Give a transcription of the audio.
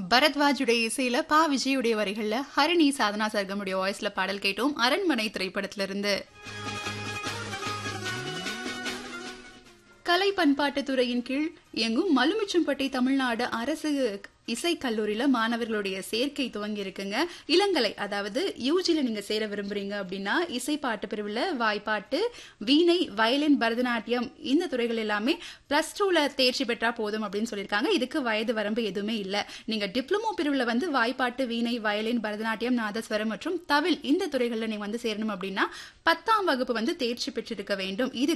பரத்வாஜுடைய இசையில பா விஜயுடைய வரிகள்ல ஹரிணி சாதனா சர்கமுடைய வாய்ஸ்ல பாடல் கேட்டோம் அரண்மனை திரைப்படத்திலிருந்து கலை பண்பாட்டு துறையின் கீழ் இயங்கும் மலுமிச்சம்பட்டி தமிழ்நாடு அரசு இசை கல்லூரியில மாணவர்களுடைய சேர்க்கை துவங்கி இருக்குங்க இளங்கலை அதாவது யூஜில நீங்க சேர விரும்புறீங்க அப்படின்னா இசை பாட்டு பிரிவுல வாய்ப்பாட்டு வீணை வயலின் பரதநாட்டியம் இந்த துறைகள் எல்லாமே பிளஸ் டூல தேர்ச்சி பெற்றா போதும் அப்படின்னு சொல்லியிருக்காங்க இதுக்கு வயது வரம்பு எதுவுமே இல்ல நீங்க டிப்ளமோ பிரிவுல வந்து வாய்ப்பாட்டு வீணை வயலின் பரதநாட்டியம் நாதஸ்வரம் மற்றும் தவில் இந்த துறைகள்ல நீங்க வந்து சேரணும் அப்படின்னா பத்தாம் வகுப்பு வந்து தேர்ச்சி பெற்றிருக்க வேண்டும் இது